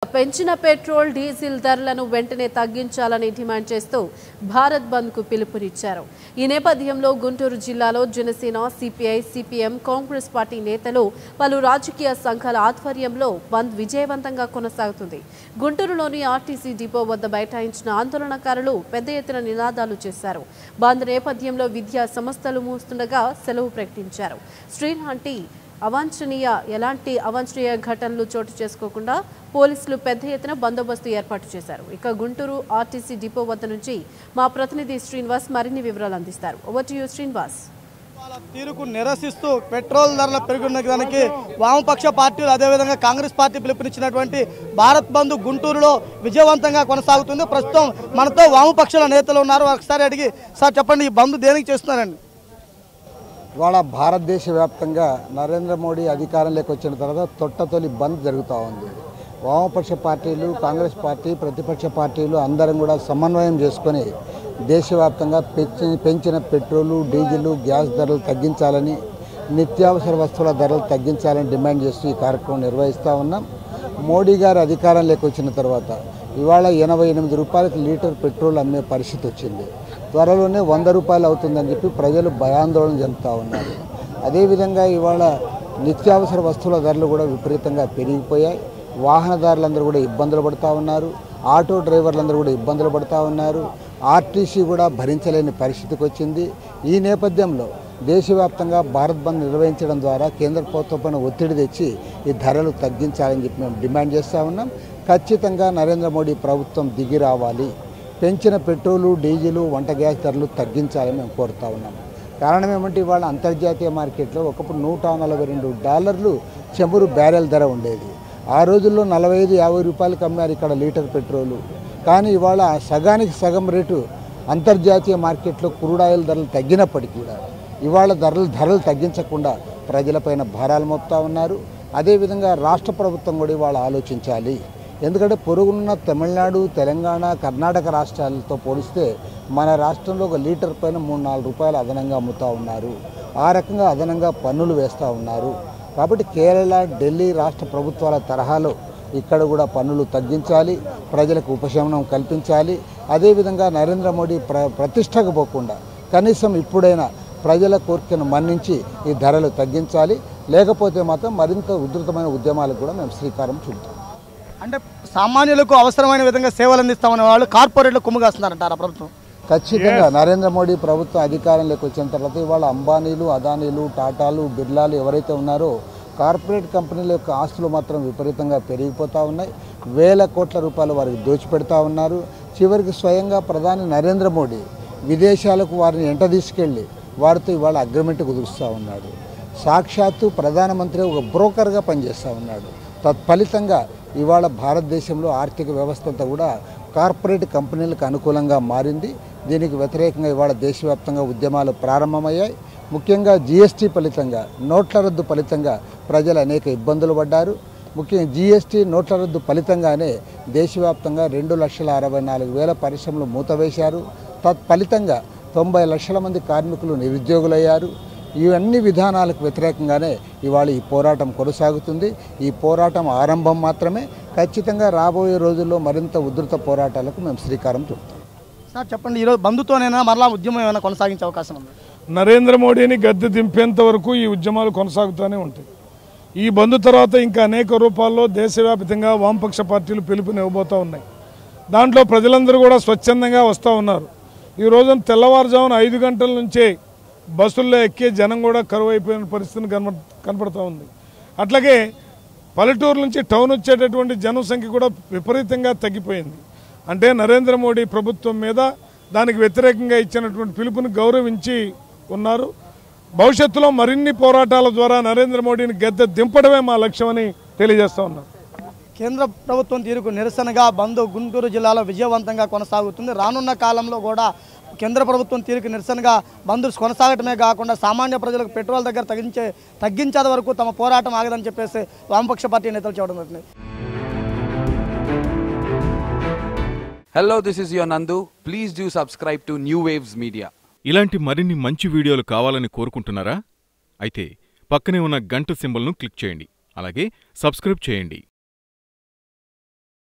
పెంచిన petrol diesel ధరలను వెంటనే తగ్గించాలని డిమాండ్ చేస్తూ భారత్ బంద్కు పిలుపునిచ్చారు ఈ నేపథ్యంలో గుంటూరు జిల్లాలో Janasena CPI CPM Congress party నేతలు పలు రాజకీయ సంఘాల ఆధ్వర్యంలో బంద్ విజయవంతంగా కొనసాగుతుంది గుంటూరులోని ఆర్టీసీ డిపో వద్ద బైఠాయించిన ఆందోళనకారులు పెద్ద ఎత్తున నినాదాలు చేశారు బంద్ నేపథ్యంలో విద్యా సంస్థలు మూస్తుండగా సెలవు ప్రకటించారు శ్రీలాంటి అవాంఛనీయ ఎలాంటి అవాంఛనీయ ఘటనలు చోటు చేసుకోకుండా పోలీసులు పెద్ద ఎత్తున బందోబస్తు ఏర్పాటు చేశారు ఇక గుంటూరు ఆర్టీసీ డిపో వద్ద నుంచి మా ప్రతినిధి శ్రీనివాస్ మరిన్ని వివరాలు అందిస్తారు ఓవర్ టు యూ శ్రీనివాస్ వాళ్ళ తీరుకు నిరసిస్తూ పెట్రోల్ ధరల పెరుగున్న దానికి వామపక్ష పార్టీలు అదేవిధంగా కాంగ్రెస్ పార్టీ పిలుపునిచ్చినటువంటి భారత్ బంద్ గుంటూరులో విజయవంతంగా కొనసాగుతుంది ప్రస్తుతం మనతో వామపక్షాల నేతలు ఉన్నారు ఒకసారి అడిగి సార్ చెప్పండి ఈ బంద్ దేనికి చేస్తున్నారండి ఇవాళ భారతదేశ వ్యాప్తంగా నరేంద్ర మోడీ అధికారంలోకి వచ్చిన తర్వాత తొట్టతొలి బంద్ జరుగుతూ ఉంది వామపక్ష పార్టీలు కాంగ్రెస్ పార్టీ ప్రతిపక్ష పార్టీలు అందరం కూడా సమన్వయం చేసుకొని దేశవ్యాప్తంగా పెంచి పెంచిన పెట్రోలు డీజిల్ గ్యాస్ ధరలు తగ్గించాలని నిత్యావసర వస్తువుల ధరలు తగ్గించాలని డిమాండ్ చేస్తూ ఈ కార్యక్రమం నిర్వహిస్తూ ఉన్నాం మోడీ గారు అధికారంలోకి వచ్చిన తర్వాత ఇవాళ ఎనభై ఎనిమిది రూపాయలకు లీటర్ పెట్రోల్ అమ్మే పరిస్థితి వచ్చింది త్వరలోనే వంద రూపాయలు అవుతుందని చెప్పి ప్రజలు భయాందోళన చెందుతూ ఉన్నారు అదేవిధంగా ఇవాళ నిత్యావసర వస్తువుల ధరలు కూడా విపరీతంగా పెరిగిపోయాయి వాహనదారులందరూ కూడా ఇబ్బందులు పడుతూ ఉన్నారు ఆటో డ్రైవర్లందరూ కూడా ఇబ్బందులు పడుతూ ఉన్నారు ఆర్టీసీ కూడా భరించలేని పరిస్థితికి వచ్చింది ఈ నేపథ్యంలో దేశవ్యాప్తంగా భారత్ బంద్ నిర్వహించడం ద్వారా కేంద్ర ప్రభుత్వం పైన ఒత్తిడి తెచ్చి ఈ ధరలు తగ్గించాలని చెప్పి మేము డిమాండ్ చేస్తూ ఉన్నాం ఖచ్చితంగా నరేంద్ర మోడీ ప్రభుత్వం దిగి రావాలి పెంచిన పెట్రోలు డీజిలు వంట గ్యాస్ ధరలు తగ్గించాలని మేము కోరుతా ఉన్నాం కారణం ఏమంటే ఇవాళ అంతర్జాతీయ మార్కెట్లో ఒకప్పుడు నూట నలభై రెండు డాలర్లు చెమురు బ్యారెల్ ధర ఉండేది ఆ రోజుల్లో నలభై ఐదు యాభై రూపాయలకు అమ్మారు ఇక్కడ లీటర్ పెట్రోలు కానీ ఇవాళ సగానికి సగం రేటు అంతర్జాతీయ మార్కెట్లో క్రూడ్ ఆయిల్ ధరలు తగ్గినప్పటికీ కూడా ఇవాళ ధరలు ధరలు తగ్గించకుండా ప్రజలపైన భారాలు మోపుతా ఉన్నారు అదేవిధంగా రాష్ట్ర ప్రభుత్వం కూడా ఇవాళ ఆలోచించాలి ఎందుకంటే పొరుగున్న తమిళనాడు తెలంగాణ కర్ణాటక రాష్ట్రాలతో పోలిస్తే మన రాష్ట్రంలో ఒక లీటర్ పైన మూడు నాలుగు రూపాయలు అదనంగా అమ్ముతూ ఉన్నారు ఆ రకంగా అదనంగా పన్నులు వేస్తూ ఉన్నారు కాబట్టి కేరళ ఢిల్లీ రాష్ట్ర ప్రభుత్వాల తరహాలో ఇక్కడ కూడా పన్నులు తగ్గించాలి ప్రజలకు ఉపశమనం కల్పించాలి అదేవిధంగా నరేంద్ర మోడీ ప్ర ప్రతిష్టకు పోకుండా కనీసం ఇప్పుడైనా ప్రజల కోరికను మన్నించి ఈ ధరలు తగ్గించాలి లేకపోతే మాత్రం మరింత ఉధృతమైన ఉద్యమాలకు కూడా మేము శ్రీకారం చుడతాం అంటే సామాన్యులకు అవసరమైన విధంగా సేవలు అందిస్తామనే వాళ్ళు కార్పొరేట్లు కుమ్ముగాస్తున్నారంటారా ప్రభుత్వం ఖచ్చితంగా నరేంద్ర మోడీ ప్రభుత్వం అధికారంలోకి వచ్చిన తర్వాత ఇవాళ అంబానీలు అదానీలు టాటాలు బిర్లాలు ఎవరైతే ఉన్నారో కార్పొరేట్ కంపెనీల యొక్క ఆస్తులు మాత్రం విపరీతంగా పెరిగిపోతూ ఉన్నాయి వేల కోట్ల రూపాయలు వారికి దోచిపెడతా ఉన్నారు చివరికి స్వయంగా ప్రధాని నరేంద్ర మోడీ విదేశాలకు వారిని ఎంట తీసుకెళ్ళి వారితో ఇవాళ అగ్రిమెంట్ కుదురుస్తూ ఉన్నాడు సాక్షాత్తు ప్రధానమంత్రి ఒక బ్రోకర్గా పనిచేస్తూ ఉన్నాడు తత్ఫలితంగా ఇవాళ భారతదేశంలో ఆర్థిక వ్యవస్థ అంతా కూడా కార్పొరేట్ కంపెనీలకు అనుకూలంగా మారింది దీనికి వ్యతిరేకంగా ఇవాళ దేశవ్యాప్తంగా ఉద్యమాలు ప్రారంభమయ్యాయి ముఖ్యంగా జీఎస్టీ ఫలితంగా నోట్ల రద్దు ఫలితంగా ప్రజలు అనేక ఇబ్బందులు పడ్డారు ముఖ్యంగా జీఎస్టీ నోట్ల రద్దు ఫలితంగానే దేశవ్యాప్తంగా రెండు లక్షల అరవై నాలుగు వేల పరిశ్రమలు మూతవేశారు తత్ఫలితంగా తొంభై లక్షల మంది కార్మికులు నిరుద్యోగులయ్యారు ఇవన్నీ విధానాలకు వ్యతిరేకంగానే ఇవాళ ఈ పోరాటం కొనసాగుతుంది ఈ పోరాటం ఆరంభం మాత్రమే ఖచ్చితంగా రాబోయే రోజుల్లో మరింత ఉధృత పోరాటాలకు మేము శ్రీకారం చుడతాం సార్ చెప్పండి ఈరోజు బంధుతోనైనా మరలా ఉద్యమం ఏమైనా కొనసాగించే అవకాశం ఉంది నరేంద్ర మోడీని గద్దె దింపేంత వరకు ఈ ఉద్యమాలు కొనసాగుతూనే ఉంటాయి ఈ బంద్ తర్వాత ఇంకా అనేక రూపాల్లో దేశవ్యాప్తంగా వామపక్ష పార్టీలు పిలుపునివ్వబోతూ ఉన్నాయి దాంట్లో ప్రజలందరూ కూడా స్వచ్ఛందంగా వస్తూ ఉన్నారు ఈ రోజున తెల్లవారుజామున ఐదు గంటల నుంచే బస్సుల్లో ఎక్కే జనం కూడా కరువు అయిపోయిన పరిస్థితిని కనబ కనపడుతూ ఉంది అట్లాగే పల్లెటూరు నుంచి టౌన్ వచ్చేటటువంటి జనసంఖ్య కూడా విపరీతంగా తగ్గిపోయింది అంటే నరేంద్ర మోడీ ప్రభుత్వం మీద దానికి వ్యతిరేకంగా ఇచ్చినటువంటి పిలుపుని గౌరవించి ఉన్నారు భవిష్యత్తులో మరిన్ని పోరాటాల ద్వారా నరేంద్ర మోడీని గద్దె దింపడమే మా లక్ష్యమని తెలియజేస్తా ఉన్నారు కేంద్ర ప్రభుత్వం తీరుకు నిరసనగా బంద్ గుంటూరు జిల్లాలో విజయవంతంగా కొనసాగుతుంది రానున్న కాలంలో కూడా కేంద్ర ప్రభుత్వం తీరుకు నిరసనగా బంద్ కొనసాగటమే కాకుండా సామాన్య ప్రజలకు పెట్రోల్ దగ్గర తగ్గించే తగ్గించేంత వరకు తమ పోరాటం ఆగదని చెప్పేసి వామపక్ష పార్టీ నేతలు చెప్పడం జరిగింది Hello, this is your Nandu. Please do subscribe to New Waves Media. ఇలాంటి మరిన్ని మంచి వీడియోలు కావాలని కోరుకుంటున్నారా అయితే పక్కనే ఉన్న గంట సింబల్ను క్లిక్ చేయండి అలాగే సబ్స్క్రైబ్ చేయండి